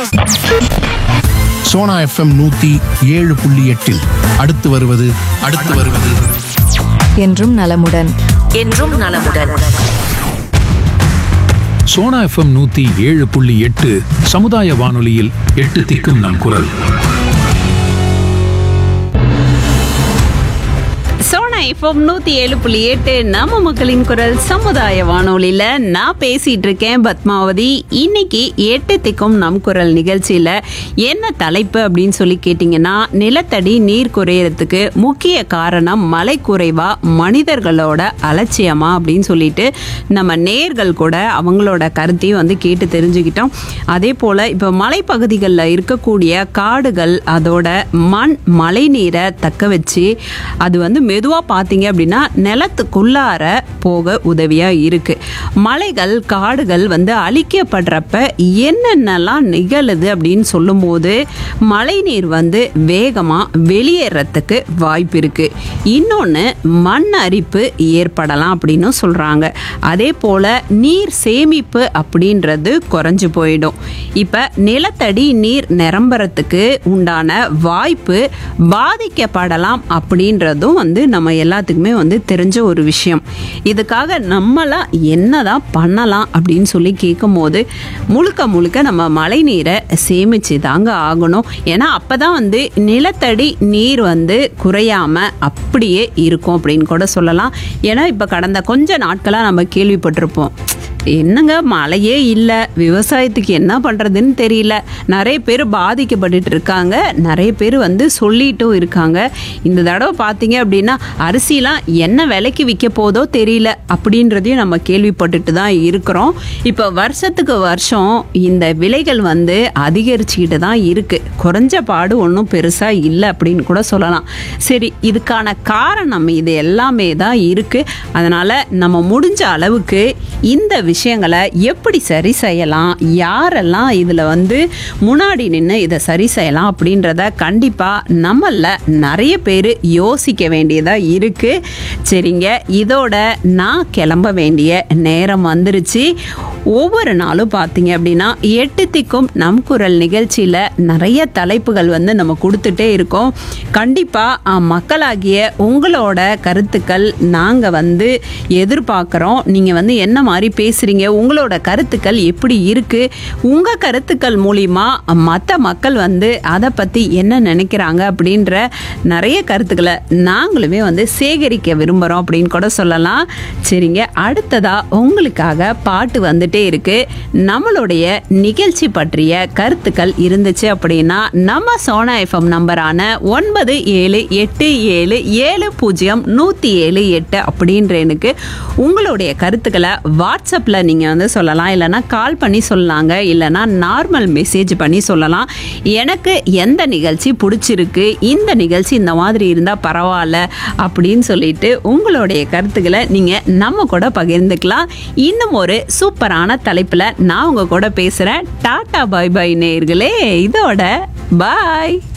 Sona FM நூத்தி ஏழு புள்ளி எட்டில் அடுத்து வருவது அடுத்து வருவது என்றும் நலமுடன் என்றும் நலமுடன் சோனா எஃப்எம் நூத்தி ஏழு புள்ளி எட்டு சமுதாய வானொலியில் எட்டு திக்கும் நம் குரல் சோனா எஃப்எம் நூத்தி ஏழு புள்ளி எட்டு நம்ம மக்களின் குரல் சமுதாய வானொலியில நான் பேசிட்டு இருக்கேன் பத்மாவதி இன்னைக்கு எட்டு திக்கும் நம் குரல் நிகழ்ச்சியில என்ன தலைப்பு அப்படின்னு சொல்லி கேட்டிங்கன்னா நிலத்தடி நீர் குறையறதுக்கு முக்கிய காரணம் மழை குறைவா மனிதர்களோட அலட்சியமா அப்படின்னு சொல்லிட்டு நம்ம நேர்கள் கூட அவங்களோட கருத்தையும் வந்து கேட்டு தெரிஞ்சுக்கிட்டோம் அதே போல இப்போ மலைப்பகுதிகளில் இருக்கக்கூடிய காடுகள் அதோட மண் மழை நீரை தக்க வச்சு அது வந்து மெதுவாக பார்த்தீங்க அப்படின்னா நிலத்துக்குள்ளார போக உதவியாக இருக்குது மலைகள் காடுகள் வந்து அழிக்கப்படுறப்ப என்னென்னலாம் நிகழுது அப்படின்னு சொல்லும்போது மழைநீர் வந்து வேகமாக வெளியேறத்துக்கு வாய்ப்பு இருக்குது இன்னொன்று மண் அரிப்பு ஏற்படலாம் அப்படின்னு சொல்கிறாங்க அதே போல் நீர் சேமிப்பு அப்படின்றது குறைஞ்சு போயிடும் இப்போ நிலத்தடி நீர் நிரம்புறதுக்கு உண்டான வாய்ப்பு பாதிக்கப்படலாம் அப்படின்றதும் வந்து நம்ம எல்லாத்துக்குமே வந்து தெரிஞ்ச ஒரு விஷயம் இதுக்காக நம்மளாம் என்னதான் பண்ணலாம் அப்படின்னு சொல்லி கேட்கும்போது முழுக்க முழுக்க நம்ம மழை நீரை சேமிச்சு தாங்க ஆகணும் ஏன்னா அப்பதான் வந்து நிலத்தடி நீர் வந்து குறையாம அப்படியே இருக்கும் அப்படின்னு கூட சொல்லலாம் ஏன்னா இப்போ கடந்த கொஞ்ச நாட்களாக நம்ம கேள்விப்பட்டிருப்போம் என்னங்க மழையே இல்லை விவசாயத்துக்கு என்ன பண்ணுறதுன்னு தெரியல நிறைய பேர் பாதிக்கப்பட்டுட்டு இருக்காங்க நிறைய பேர் வந்து சொல்லிட்டும் இருக்காங்க இந்த தடவை பார்த்தீங்க அப்படின்னா அரிசிலாம் என்ன விலைக்கு விற்க போதோ தெரியல அப்படின்றதையும் நம்ம கேள்விப்பட்டுட்டு தான் இருக்கிறோம் இப்போ வருஷத்துக்கு வருஷம் இந்த விலைகள் வந்து அதிகரிச்சுக்கிட்டு தான் இருக்குது குறைஞ்ச பாடு ஒன்றும் பெருசாக இல்லை அப்படின்னு கூட சொல்லலாம் சரி இதுக்கான காரணம் இது எல்லாமே தான் இருக்குது அதனால் நம்ம முடிஞ்ச அளவுக்கு இந்த விஷயங்களை எப்படி சரி செய்யலாம் யாரெல்லாம் இதில் வந்து முன்னாடி நின்று இதை சரி செய்யலாம் அப்படின்றத கண்டிப்பாக நம்மள நிறைய பேர் யோசிக்க வேண்டியதாக இருக்குது சரிங்க இதோட நான் கிளம்ப வேண்டிய நேரம் வந்துருச்சு ஒவ்வொரு நாளும் பார்த்தீங்க அப்படின்னா எட்டு திக்கும் நம் குரல் நிகழ்ச்சியில் நிறைய தலைப்புகள் வந்து நம்ம கொடுத்துட்டே இருக்கோம் கண்டிப்பாக மக்களாகிய உங்களோட கருத்துக்கள் நாங்கள் வந்து எதிர்பார்க்குறோம் நீங்கள் வந்து என்ன மாதிரி பேசுகிறீங்க உங்களோட கருத்துக்கள் எப்படி இருக்குது உங்கள் கருத்துக்கள் மூலிமா மற்ற மக்கள் வந்து அதை பற்றி என்ன நினைக்கிறாங்க அப்படின்ற நிறைய கருத்துக்களை நாங்களுமே வந்து சேகரிக்க விரும்புகிறோம் அப்படின்னு கூட சொல்லலாம் சரிங்க அடுத்ததாக உங்களுக்காக பாட்டு வந்துட்டே இருக்கு நம்மளுடைய நிகழ்ச்சி பற்றிய கருத்துக்கள் இருந்துச்சு அப்படின்னா நம்ம சோனா எஃப்எம் நம்பரான ஒன்பது ஏழு எட்டு ஏழு ஏழு பூஜ்ஜியம் நூற்றி ஏழு எட்டு அப்படின்ற எனக்கு உங்களுடைய கருத்துக்களை வாட்ஸ்அப்பில் நீங்கள் வந்து சொல்லலாம் இல்லைனா கால் பண்ணி சொல்லலாங்க இல்லைனா நார்மல் மெசேஜ் பண்ணி சொல்லலாம் எனக்கு எந்த நிகழ்ச்சி பிடிச்சிருக்கு இந்த நிகழ்ச்சி இந்த மாதிரி இருந்தால் பரவாயில்ல அப்படின்னு சொல்லிட்டு உங்களுடைய கருத்துக்களை நீங்கள் நம்ம கூட பகிர்ந்துக்கலாம் இன்னும் ஒரு சூப்பரான தலைப்பில் நான் உங்கள் கூட பேசுகிறேன் டாடா பாய் பாய் நேயர்களே இதோட பாய்